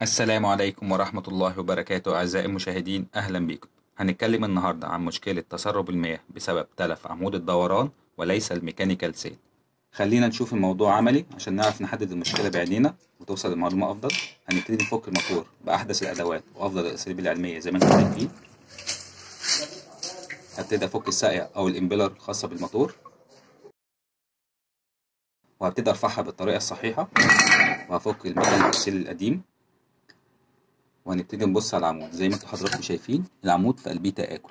السلام عليكم ورحمة الله وبركاته أعزائي المشاهدين أهلا بكم هنتكلم النهاردة عن مشكلة تسرب المياه بسبب تلف عمود الدوران وليس الميكانيكال سيل خلينا نشوف الموضوع عملي عشان نعرف نحدد المشكلة بعينينا وتوصل المعلومة أفضل هنبتدي نفك الموتور بأحدث الأدوات وأفضل الأساليب العلمية زي ما انتم شايفين هبتدي أفك الساقية أو الإمبيلر الخاصة بالموتور وهبتدي أرفعها بالطريقة الصحيحة وهفك الميكانيكال سيل القديم وهنبتدي نبص على العمود زي ما انتوا حضراتكم شايفين العمود في قلبيه تآكل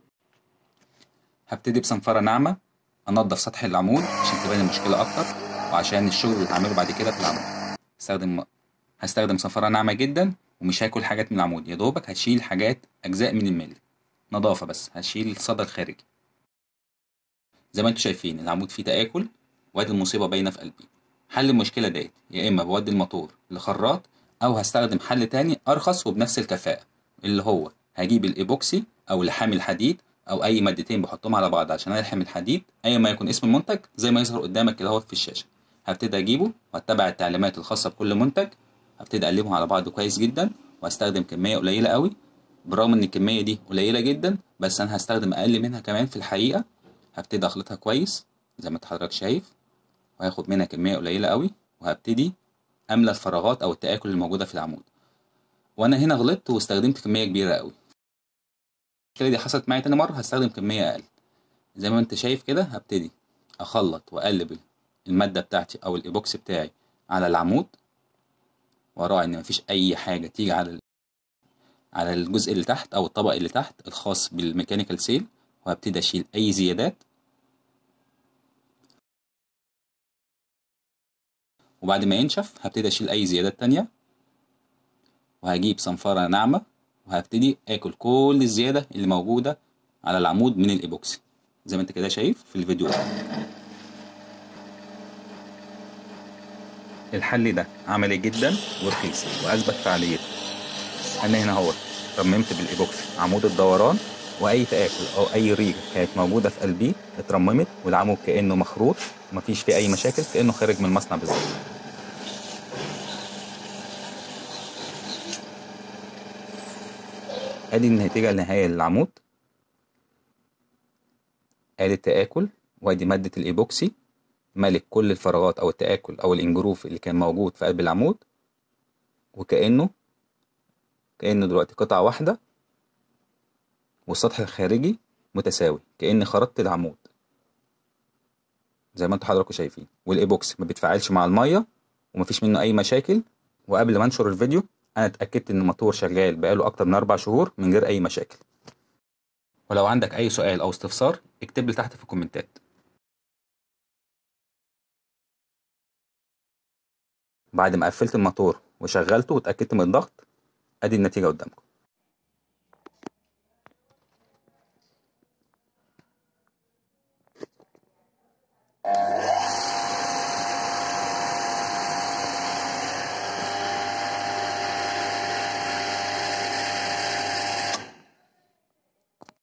هبتدي بصنفرة ناعمة انضف سطح العمود عشان تبان المشكلة اكتر وعشان الشغل اللي هعمله بعد كده في العمود هستخدم هستخدم صنفرة ناعمة جدا ومش هاكل حاجات من العمود يا دوبك هشيل حاجات اجزاء من الميل نظافة بس هشيل الصدى الخارجي زي ما انتوا شايفين العمود فيه تآكل وادي المصيبة باينة في قلبي حل المشكلة ديت يا اما بودي الموتور لخراط او هستخدم حل تاني ارخص وبنفس الكفاءة اللي هو هجيب الايبوكسي او لحام الحديد او اي مادتين بحطهم على بعض عشان الحم الحديد اي ما يكون اسم المنتج زي ما يظهر قدامك كده اهو في الشاشة هبتدي اجيبه واتبع التعليمات الخاصة بكل منتج هبتدي اقلبهم على بعض كويس جدا وهستخدم كمية قليلة قوي بالرغم ان الكمية دي قليلة جدا بس انا هستخدم اقل منها كمان في الحقيقة هبتدي اخلطها كويس زي ما انت حضرتك شايف وهاخد منها كمية قليلة قوي وهبتدي املى الفراغات او التآكل الموجودة في العمود وانا هنا غلطت واستخدمت كمية كبيرة قوي المشكلة دي حصلت معايا تاني مرة هستخدم كمية اقل زي ما انت شايف كده هبتدي اخلط واقلب المادة بتاعتي او الايبوكسي بتاعي على العمود واراعي ان مفيش اي حاجة تيجي على على الجزء اللي تحت او الطبق اللي تحت الخاص بالميكانيكال سيل وهبتدي اشيل اي زيادات وبعد ما ينشف هبتدي اشيل اي زيادات تانية وهجيب صنفرة ناعمة وهبتدي اكل كل الزيادة اللي موجودة على العمود من الايبوكسي زي ما انت كده شايف في الفيديو ده الحل ده عملي جدا ورخيص واثبت فعاليته انا هنا اهوت رممت بالايبوكسي عمود الدوران واي تاكل او اي ريجه كانت موجوده في قلبيه اترممت والعمود كانه مخروط ومفيش فيه اي مشاكل كانه خارج من المصنع بالظبط ادي النتيجه النهائيه للعمود ادي التآكل وادي مادة الايبوكسي ملك كل الفراغات او التآكل او الانجروف اللي كان موجود في قلب العمود وكأنه كأنه دلوقتي قطعة واحدة والسطح الخارجي متساوي كأني خرطت العمود زي ما انتوا حضراتكم شايفين والايبوكس ما بيتفاعلش مع الميه ومفيش منه اي مشاكل وقبل ما انشر الفيديو انا اتاكدت ان الموتور شغال بقاله اكتر من اربع شهور من غير اي مشاكل ولو عندك اي سؤال او استفسار اكتب لي تحت في الكومنتات بعد ما قفلت الموتور وشغلته واتاكدت من الضغط ادي النتيجه قدامكم